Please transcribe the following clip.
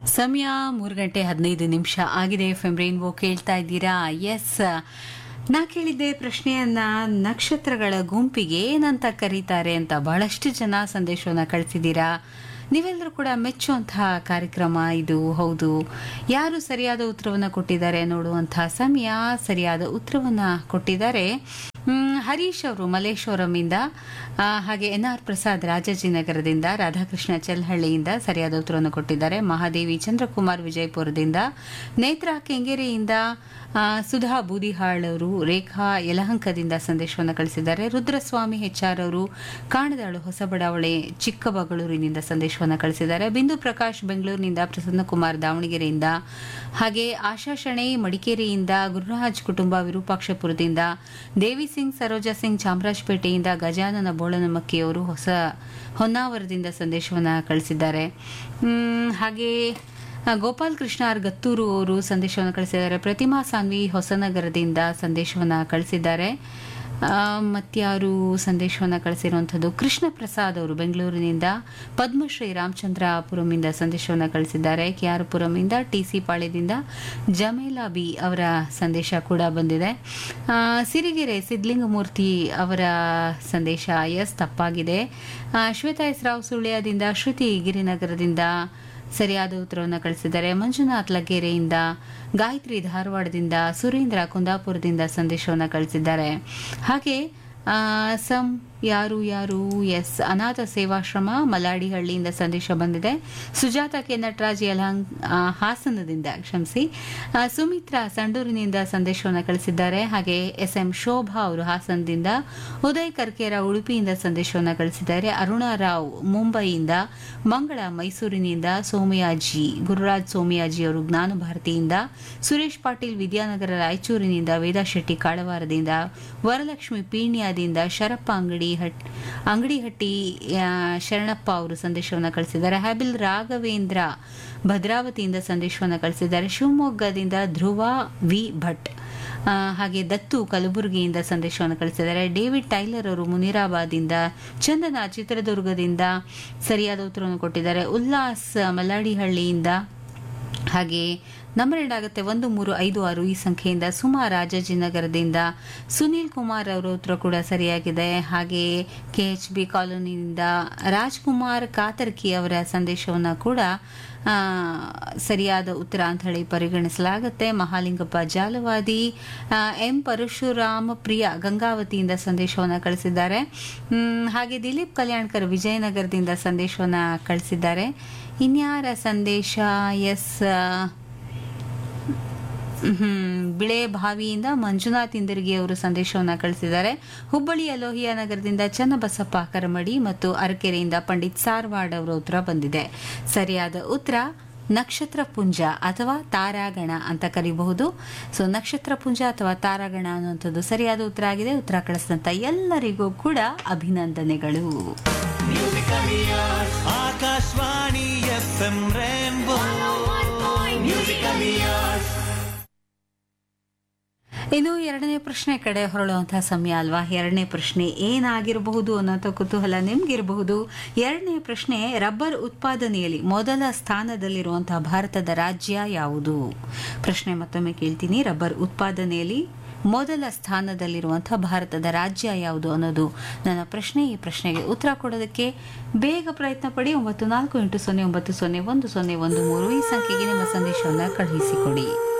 ಸಮಯ ಮೂರು ಗಂಟೆ ಹದಿನೈದು ನಿಮಿಷ ಆಗಿದೆ ಎಫ್ ಎಂ ರೈನ್ಬೋ ಕೇಳ್ತಾ ಇದ್ದೀರಾ ಎಸ್ ನಾ ಕೇಳಿದ್ದೆ ಪ್ರಶ್ನೆಯನ್ನ ನಕ್ಷತ್ರಗಳ ಗುಂಪಿಗೆ ಏನಂತ ಕರೀತಾರೆ ಅಂತ ಬಹಳಷ್ಟು ಜನ ಸಂದೇಶವನ್ನ ಕಳಿಸಿದ್ದೀರಾ ನೀವೆಲ್ಲರೂ ಕೂಡ ಮೆಚ್ಚುವಂತಹ ಕಾರ್ಯಕ್ರಮ ಇದು ಹೌದು ಯಾರು ಸರಿಯಾದ ಉತ್ತರವನ್ನು ಕೊಟ್ಟಿದ್ದಾರೆ ನೋಡುವಂತಹ ಸಮಯ ಸರಿಯಾದ ಉತ್ತರವನ್ನ ಕೊಟ್ಟಿದ್ದಾರೆ ಹ್ಮ್, ಹರೀಶ್ ಅವರು ಮಲ್ಲೇಶ್ವರಂಯಿಂದ ಆ, ಹಾಗೆ ಎನ್ ಆರ್ ಪ್ರಸಾದ್ ರಾಜಾಜಿನಗರದಿಂದ ರಾಧಾಕೃಷ್ಣ ಚೆಲ್ಹಳ್ಳಿಯಿಂದ ಸರಿಯಾದ ಉತ್ತರವನ್ನು ಕೊಟ್ಟಿದ್ದಾರೆ ಮಹಾದೇವಿ ಚಂದ್ರಕುಮಾರ್ ವಿಜಯಪುರದಿಂದ ನೇತ್ರಾ ಕೆಂಗೇರಿಯಿಂದ ಆ, ಸುಧಾ ಬೂದಿಹಾಳ್ ಅವರು ರೇಖಾ ಯಲಹಂಕದಿಂದ ಸಂದೇಶವನ್ನು ಕಳಿಸಿದ್ದಾರೆ ರುದ್ರಸ್ವಾಮಿ ಹೆಚ್ಆರ್ ಅವರು ಕಾಣದಾಳು ಹೊಸಬಡಾವಣೆ ಚಿಕ್ಕಬಗಳೂರಿನಿಂದ ಸಂದೇಶವನ್ನು ಕಳಿಸಿದ್ದಾರೆ ಬಿಂದು ಪ್ರಕಾಶ್ ಬೆಂಗಳೂರಿನಿಂದ ಪ್ರಸನ್ನಕುಮಾರ್ ದಾವಣಗೆರೆಯಿಂದ ಹಾಗೆ ಆಶಾ ಶೆಣೈ ಮಡಿಕೇರಿಯಿಂದ ಗುರುರಾಜ್ ಕುಟುಂಬ ವಿರೂಪಾಕ್ಷಪುರದಿಂದ ದೇವಿ ಸಿಂಗ್ ಸರೋಜಾ ಸಿಂಗ್ ಚಾಮರಾಜಪೇಟೆಯಿಂದ ಗಜಾನನ ಬೋಳನಮಕ್ಕಿಯವರು ಹೊಸ ಹೊನ್ನಾವರದಿಂದ ಸಂದೇಶವನ್ನು ಕಳಿಸಿದ್ದಾರೆ ಮ್, ಹಾಗೆ ಆ, ಗೋಪಾಲ್ ಕೃಷ್ಣ ಆರ್ ಗತ್ತೂರು ಅವರು ಸಂದೇಶವನ್ನು ಕಳಿಸಿದ್ದಾರೆ ಪ್ರತಿಮಾ ಸಾನ್ವಿ ಹೊಸನಗರದಿಂದ ಸಂದೇಶವನ್ನು ಕಳಿಸಿದ್ದಾರೆ ಆ, ಮತ್ಯಾರು ಸಂದೇಶವನ್ನು ಕಳಿಸಿರುವಂಥದ್ದು ಕೃಷ್ಣ ಪ್ರಸಾದ್ ಅವರು ಬೆಂಗಳೂರಿನಿಂದ ಪದ್ಮಶ್ರೀ ರಾಮಚಂದ್ರಪುರಂನಿಂದ ಸಂದೇಶವನ್ನು ಕಳಿಸಿದ್ದಾರೆ ಕೆ ಆರ್ ಪುರಂನಿಂದ ಟಿ ಸಿ ಪಾಳ್ಯದಿಂದ ಜಮೇಲಾ ಬಿ ಅವರ ಸಂದೇಶ ಕೂಡ ಬಂದಿದೆ ಆ, ಸಿರಿಗೆರೆ ಸಿದ್ಲಿಂಗಮೂರ್ತಿ ಅವರ ಸಂದೇಶ ಎಸ್ ತಪ್ಪಾಗಿದೆ ಆ, ಶ್ವೇತಾ ಎಸ್ ರಾವ್ ಸುಳ್ಯದಿಂದ ಶ್ರುತಿ ಗಿರಿನಗರದಿಂದ ಸರಿಯಾದ ಉತ್ತರವನ್ನು ಕಳಿಸಿದ್ದಾರೆ ಮಂಜುನಾಥ್ ಲಗ್ಗೆರೆಯಿಂದ ಗಾಯತ್ರಿ ಧಾರವಾಡದಿಂದ ಸುರೇಂದ್ರ ಕುಂದಾಪುರದಿಂದ ಸಂದೇಶವನ್ನು ಕಳಿಸಿದ್ದಾರೆ ಹಾಗೆ ಆ, ಸಂ ಯಾರು ಯಾರು ಎಸ್ ಅನಾಥ ಸೇವಾಶ್ರಮ ಮಲಾಡಿಹಳ್ಳಿಯಿಂದ ಸಂದೇಶ ಬಂದಿದೆ ಸುಜಾತ ಕೆ ನಟರಾಜ್ ಯಲಹಂಗ್ ಆ, ಹಾಸನದಿಂದ ಕ್ಷಮಿಸಿ ಆ, ಸುಮಿತ್ರಾ ಸಂಡೂರಿನಿಂದ ಸಂದೇಶವನ್ನು ಕಳಿಸಿದ್ದಾರೆ ಹಾಗೆ ಎಸ್ ಎಂ ಶೋಭಾ ಅವರು ಹಾಸನದಿಂದ ಉದಯ್ ಕರ್ಕೇರ ಉಡುಪಿಯಿಂದ ಸಂದೇಶವನ್ನು ಕಳಿಸಿದ್ದಾರೆ ಅರುಣಾ ರಾವ್ ಮುಂಬೈಯಿಂದ ಮಂಗಳ ಮೈಸೂರಿನಿಂದ ಸೋಮಯಾಜಿ ಗುರುರಾಜ್ ಸೋಮಯಾಜಿ ಅವರು ಜ್ಞಾನ ಭಾರತಿಯಿಂದ ಸುರೇಶ್ ಪಾಟೀಲ್ ವಿದ್ಯಾನಗರ ರಾಯಚೂರಿನಿಂದ ವೇದಾ ಶೆಟ್ಟಿ ಕಾಳವಾರದಿಂದ ವರಲಕ್ಷ್ಮಿ ಪೀಣ್ಯದಿಂದ ಶರಪ್ಪ ಅಂಗಡಿ ಹಟ್ ಅಂಗಡಿಹಟ್ಟಿ ಆ, ಶರಣಪ್ಪ ಅವರು ಸಂದೇಶವನ್ನು ಕಳಿಸಿದ್ದಾರೆ ಹ್ಯಾಬಿಲ್ ರಾಘವೇಂದ್ರ ಭದ್ರಾವತಿಯಿಂದ ಸಂದೇಶವನ್ನು ಕಳಿಸಿದ್ದಾರೆ ಶಿವಮೊಗ್ಗದಿಂದ ಧ್ರುವ ವಿ ಭಟ್ ಆ, ಹಾಗೆ ದತ್ತು ಕಲಬುರಗಿಯಿಂದ ಸಂದೇಶವನ್ನು ಕಳಿಸಿದ್ದಾರೆ ಡೇವಿಡ್ ಟೈಲರ್ ಅವರು ಮುನಿರಾಬಾದಿಂದ ಚಂದನ ಚಿತ್ರದುರ್ಗದಿಂದ ಸರಿಯಾದ ಉತ್ತರವನ್ನು ಕೊಟ್ಟಿದ್ದಾರೆ ಉಲ್ಲಾಸ್ ಮಲ್ಲಾಡಿಹಳ್ಳಿಯಿಂದ ಹಾಗೆ ನಂಬರ್ ಎಂಡ್ ಆಗುತ್ತೆ ಒಂದು ಮೂರು ಐದು ಆರು ಈ ಸಂಖ್ಯೆಯಿಂದ ಸುಮಾ ರಾಜಾಜಿನಗರದಿಂದ ಸುನೀಲ್ ಕುಮಾರ್ ಅವರ ಉತ್ತರ ಕೂಡ ಸರಿಯಾಗಿದೆ ಹಾಗೆ ಕೆ ಎಚ್ ಬಿ ಕಾಲೋನಿಯಿಂದ ರಾಜ್ಕುಮಾರ್ ಕಾತರ್ಕಿ ಅವರ ಸಂದೇಶವನ್ನು ಕೂಡ ಆ, ಸರಿಯಾದ ಉತ್ತರ ಅಂತ ಹೇಳಿ ಪರಿಗಣಿಸಲಾಗುತ್ತೆ ಮಹಾಲಿಂಗಪ್ಪ ಜಾಲವಾದಿ ಆ, ಎಂ ಪರಶುರಾಮ ಪ್ರಿಯ ಗಂಗಾವತಿಯಿಂದ ಸಂದೇಶವನ್ನು ಕಳಿಸಿದ್ದಾರೆ ಮ್, ಹಾಗೆ ದಿಲೀಪ್ ಕಲ್ಯಾಣ್ಕರ್ ವಿಜಯನಗರದಿಂದ ಸಂದೇಶವನ್ನು ಕಳಿಸಿದ್ದಾರೆ ಇನ್ಯಾರ ಸಂದೇಶ ಎಸ್ ಹ್ಮ್ ಬಿಳೆ ಬಾವಿಯಿಂದ ಮಂಜುನಾಥ್ ಇಂದರ್ಗಿ ಅವರು ಸಂದೇಶವನ್ನು ಕಳಿಸಿದ್ದಾರೆ ಹುಬ್ಬಳ್ಳಿಯ ಲೋಹಿಯಾ ನಗರದಿಂದ ಚನ್ನಬಸಪ್ಪ ಕರಮಡಿ ಮತ್ತು ಅರಕೆರೆಯಿಂದ ಪಂಡಿತ್ ಸಾರ್ವಾಡ್ ಅವರ ಉತ್ತರ ಬಂದಿದೆ ಸರಿಯಾದ ಉತ್ತರ ನಕ್ಷತ್ರ ಪುಂಜ ಅಥವಾ ತಾರಾಗಣ ಅಂತ ಕರಿಬಹುದು ಸೊ ನಕ್ಷತ್ರ ಪುಂಜ ಅಥವಾ ತಾರಾಗಣ ಅನ್ನುವಂಥದ್ದು ಸರಿಯಾದ ಉತ್ತರ ಆಗಿದೆ ಉತ್ತರ ಕಳಿಸಿದಂತ ಎಲ್ಲರಿಗೂ ಕೂಡ ಅಭಿನಂದನೆಗಳು Akashvani F M rainbow musical years ಇನ್ನು ಎರಡನೇ ಪ್ರಶ್ನೆ ಕಡೆ ಹೊರಳುವಂತಹ ಸಮಯ ಅಲ್ವಾ ಎರಡನೇ ಪ್ರಶ್ನೆ ಏನಾಗಿರಬಹುದು ಅನ್ನೋ ಕುತೂಹಲ ನಿಮ್ಗಿರಬಹುದು ಎರಡನೇ ಪ್ರಶ್ನೆ ರಬ್ಬರ್ ಉತ್ಪಾದನೆಯಲ್ಲಿ ಮೊದಲ ಸ್ಥಾನದಲ್ಲಿರುವಂತಹ ಭಾರತದ ರಾಜ್ಯ ಯಾವುದು ಪ್ರಶ್ನೆ ಮತ್ತೊಮ್ಮೆ ಕೇಳ್ತೀನಿ ರಬ್ಬರ್ ಉತ್ಪಾದನೆಯಲ್ಲಿ ಮೊದಲ ಸ್ಥಾನದಲ್ಲಿರುವಂತಹ ಭಾರತದ ರಾಜ್ಯ ಯಾವುದು ಅನ್ನೋದು ನನ್ನ ಪ್ರಶ್ನೆ ಈ ಪ್ರಶ್ನೆಗೆ ಉತ್ತರ ಕೊಡೋದಕ್ಕೆ ಬೇಗ ಪ್ರಯತ್ನ ಪಡಿ ಒಂಬತ್ತು ನಾಲ್ಕು ಎಂಟು ಸೊನ್ನೆ ಒಂಬತ್ತು ಸೊನ್ನೆ ಒಂದು ಸೊನ್ನೆ ಒಂದು ಮೂರು ಈ ಸಂಖ್ಯೆಗೆ ನಿಮ್ಮ ಸಂದೇಶವನ್ನು ಕಳುಹಿಸಿಕೊಡಿ